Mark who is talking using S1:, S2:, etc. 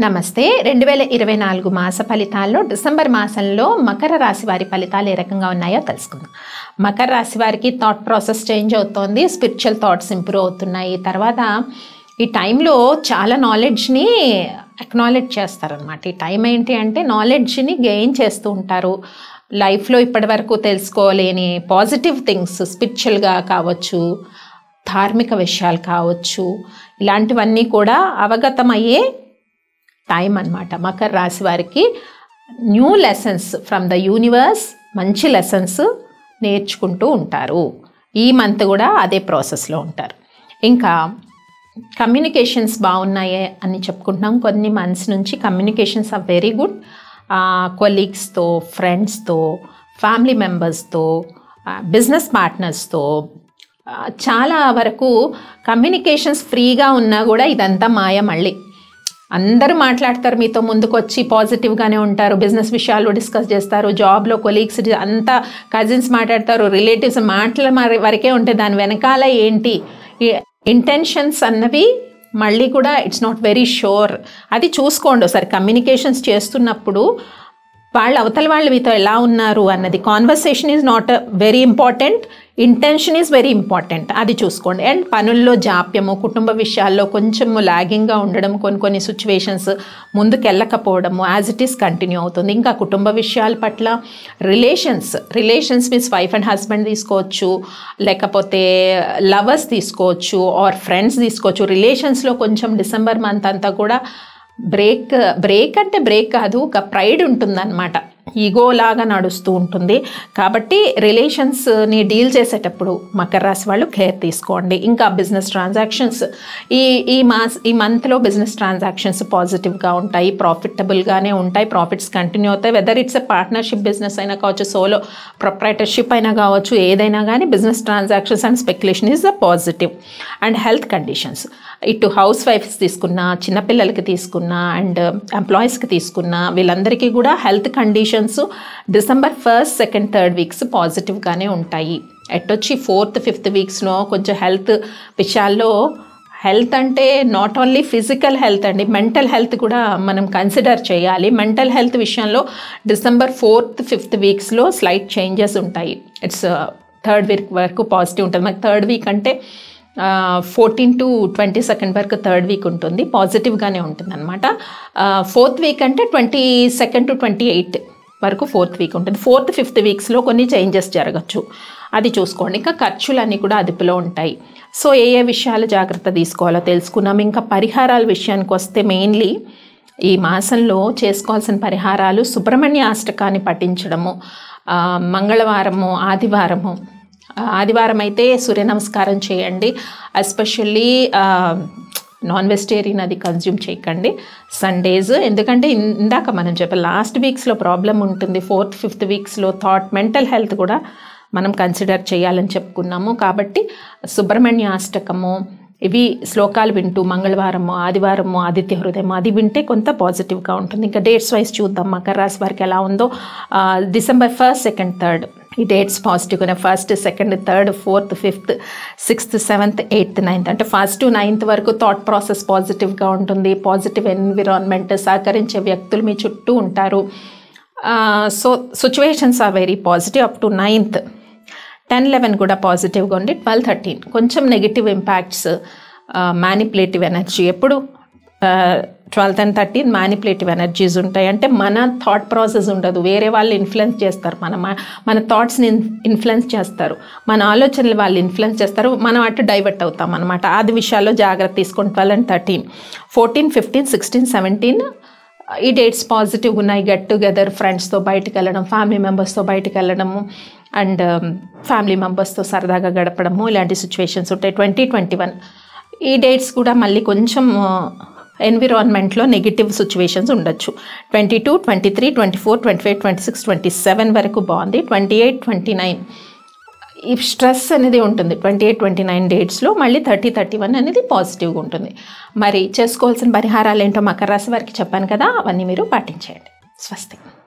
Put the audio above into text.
S1: నమస్తే రెండు వేల ఇరవై నాలుగు మాస ఫలితాల్లో డిసెంబర్ మాసంలో మకర రాశి వారి ఫలితాలు ఏ రకంగా ఉన్నాయో తెలుసుకుందాం మకర రాశి వారికి థాట్ ప్రాసెస్ చేంజ్ అవుతోంది స్పిరిచువల్ థాట్స్ ఇంప్రూవ్ అవుతున్నాయి తర్వాత ఈ టైంలో చాలా నాలెడ్జ్ని అక్నాలెడ్జ్ చేస్తారనమాట ఈ టైం ఏంటి అంటే నాలెడ్జ్ని గెయిన్ చేస్తూ ఉంటారు లైఫ్లో ఇప్పటివరకు తెలుసుకోలేని పాజిటివ్ థింగ్స్ స్పిరిచువల్గా కావచ్చు ధార్మిక విషయాలు కావచ్చు ఇలాంటివన్నీ కూడా అవగతమయ్యే టైం అన్నమాట మకర రాశి వారికి new lessons from the universe మంచి లెసన్స్ నేర్చుకుంటూ ఉంటారు ఈ మంత్ కూడా అదే ప్రాసెస్లో ఉంటారు ఇంకా కమ్యూనికేషన్స్ బాగున్నాయి అని చెప్పుకుంటున్నాం కొన్ని మంత్స్ నుంచి కమ్యూనికేషన్స్ ఆర్ వెరీ గుడ్ కొలీగ్స్తో ఫ్రెండ్స్తో ఫ్యామిలీ మెంబర్స్తో బిజినెస్ పార్ట్నర్స్తో చాలా వరకు కమ్యూనికేషన్స్ ఫ్రీగా ఉన్నా కూడా ఇదంతా మాయ మళ్ళీ అందరూ మాట్లాడతారు మీతో ముందుకు వచ్చి పాజిటివ్గానే ఉంటారు బిజినెస్ విషయాలు డిస్కస్ చేస్తారు జాబ్లో కొలీగ్స్ అంతా కజిన్స్ మాట్లాడతారు రిలేటివ్స్ మాటల మరి వరకే ఉంటాయి దాని వెనకాల ఏంటి ఇంటెన్షన్స్ అన్నవి మళ్ళీ కూడా ఇట్స్ నాట్ వెరీ షూర్ అది చూసుకోండి ఒకసారి కమ్యూనికేషన్స్ చేస్తున్నప్పుడు వాళ్ళు అవతల వాళ్ళు మీతో ఎలా ఉన్నారు అన్నది conversation is not very important intention is very important అది చూసుకోండి అండ్ పనుల్లో జాప్యము కుటుంబ విషయాల్లో కొంచెం లాగింగ్గా ఉండడం కొన్ని కొన్ని సిచ్యువేషన్స్ ముందుకెళ్ళకపోవడము యాజ్ ఇట్ ఈస్ కంటిన్యూ అవుతుంది ఇంకా కుటుంబ విషయాల పట్ల relations relations means wife and husband తీసుకోవచ్చు లేకపోతే లవర్స్ తీసుకోవచ్చు ఆర్ ఫ్రెండ్స్ తీసుకోవచ్చు రిలేషన్స్లో కొంచెం డిసెంబర్ మంత్ అంతా కూడా బ్రేక్ బ్రేక్ అంటే బ్రేక్ కాదు ఒక ప్రైడ్ ఉంటుందన్నమాట ఈగో లాగా నడుస్తూ ఉంటుంది కాబట్టి రిలేషన్స్ని డీల్ చేసేటప్పుడు మకర రాశి వాళ్ళు కేర్ తీసుకోండి ఇంకా బిజినెస్ ట్రాన్సాక్షన్స్ ఈ ఈ మాస్ ఈ మంత్లో బిజినెస్ ట్రాన్సాక్షన్స్ పాజిటివ్గా ఉంటాయి ప్రాఫిటబుల్గానే ఉంటాయి ప్రాఫిట్స్ కంటిన్యూ అవుతాయి whether it's a partnership business అయినా కావచ్చు సోలో ప్రొప్రైటర్షిప్ అయినా కావచ్చు ఏదైనా కానీ business transactions and speculation is the positive and health conditions ఇటు హౌస్ వైఫ్స్ తీసుకున్న చిన్నపిల్లలకి తీసుకున్న అండ్ ఎంప్లాయీస్కి తీసుకున్న వీళ్ళందరికీ కూడా health conditions December first second third weeks పాజిటివ్గానే ఉంటాయి ఎట్టొచ్చి ఫోర్త్ ఫిఫ్త్ వీక్స్లో కొంచెం హెల్త్ విషయాల్లో హెల్త్ అంటే నాట్ ఓన్లీ ఫిజికల్ హెల్త్ అండి మెంటల్ హెల్త్ కూడా మనం కన్సిడర్ చేయాలి మెంటల్ హెల్త్ విషయంలో డిసెంబర్ ఫోర్త్ ఫిఫ్త్ వీక్స్లో స్లైట్ చేంజెస్ ఉంటాయి ఇట్స్ థర్డ్ వీక్ వరకు పాజిటివ్ ఉంటుంది మనకి థర్డ్ వీక్ అంటే ఫోర్టీన్ టు ట్వంటీ సెకండ్ వరకు థర్డ్ వీక్ ఉంటుంది పాజిటివ్గానే ఉంటుంది అనమాట ఫోర్త్ వీక్ అంటే twenty second to twenty eight వరకు ఫోర్త్ వీక్ ఉంటుంది ఫోర్త్ ఫిఫ్త్ వీక్స్లో కొన్ని చేంజెస్ జరగచ్చు అది చూసుకోండి ఇంకా ఖర్చులన్నీ కూడా అదుపులో ఉంటాయి సో ఏ ఏ విషయాలు జాగ్రత్త తీసుకోవాలో తెలుసుకున్నాం ఇంకా పరిహారాల విషయానికి వస్తే మెయిన్లీ ఈ మాసంలో చేసుకోవాల్సిన పరిహారాలు సుబ్రహ్మణ్య అష్టకాన్ని పఠించడము మంగళవారము ఆదివారము ఆదివారం అయితే సూర్య నమస్కారం చేయండి ఎస్పెషల్లీ నాన్ వెజిటేరియన్ అది కన్జ్యూమ్ చేయకండి సండేస్ ఎందుకంటే ఇందాక మనం చెప్పాలి లాస్ట్ వీక్స్లో ప్రాబ్లం ఉంటుంది ఫోర్త్ ఫిఫ్త్ వీక్స్లో థాట్ మెంటల్ హెల్త్ కూడా మనం కన్సిడర్ చేయాలని చెప్పుకున్నాము కాబట్టి సుబ్రహ్మణ్య అష్టకము ఇవి శ్లోకాలు వింటూ మంగళవారము ఆదివారము ఆదిత్య హృదయం అది వింటే కొంత పాజిటివ్గా ఉంటుంది ఇంకా డేట్స్ వైజ్ చూద్దాం మకర రాశి వారికి ఎలా ఉందో డిసెంబర్ ఫస్ట్ సెకండ్ థర్డ్ ఈ డేట్స్ పాజిటివ్గానే first second third fourth fifth sixth seventh eighth ninth అంటే ఫస్ట్ టు నైన్త్ వరకు థాట్ ప్రాసెస్ పాజిటివ్గా ఉంటుంది పాజిటివ్ ఎన్విరాన్మెంట్ సహకరించే వ్యక్తులు మీ చుట్టూ ఉంటారు so situations are very positive up to ninth ten eleven కూడా పాజిటివ్గా ఉండి ట్వెల్వ్ థర్టీన్ కొంచెం నెగిటివ్ ఇంపాక్ట్స్ మ్యానిపులేటివ్ ఎనర్జీ ఎప్పుడు twelfth and thirteen manipulative energies ఉంటాయి అంటే మన థాట్ ప్రాసెస్ ఉండదు వేరే వాళ్ళు ఇన్ఫ్లుయెన్స్ చేస్తారు మన మన థాట్స్ని ఇన్ఫ్లుయెన్స్ చేస్తారు మన ఆలోచనలు వాళ్ళు ఇన్ఫ్లుయెన్స్ చేస్తారు మనం అటు డైవర్ట్ అవుతాం అనమాట ఆది విషయాల్లో జాగ్రత్త తీసుకొని twelve and thirteen fourteen fifteen sixteen seventeen ఈ డేట్స్ పాజిటివ్గా ఉన్నాయి గెట్ టుగెదర్ ఫ్రెండ్స్తో బయటకు వెళ్ళడం ఫ్యామిలీ మెంబర్స్తో బయటకు వెళ్ళడము అండ్ ఫ్యామిలీ మెంబర్స్తో సరదాగా గడపడము ఇలాంటి సిచ్యువేషన్స్ ఉంటాయి ట్వంటీ ట్వంటీ వన్ ఈ డేట్స్ కూడా మళ్ళీ కొంచెం ఎన్విరాన్మెంట్లో నెగిటివ్ సిచ్యువేషన్స్ ఉండొచ్చు twenty two twenty three twenty four twenty five twenty six twenty seven వరకు బాగుంది ట్వంటీ ఎయిట్ ట్వంటీ నైన్ ఈ స్ట్రెస్ అనేది ఉంటుంది ట్వంటీ ఎయిట్ ట్వంటీ నైన్ డేట్స్లో మళ్ళీ థర్టీ థర్టీ వన్ అనేది పాజిటివ్గా ఉంటుంది మరి చేసుకోవాల్సిన పరిహారాలు ఏంటో మకర రాశి వారికి చెప్పాను కదా అవన్నీ మీరు పాటించేయండి స్వస్తి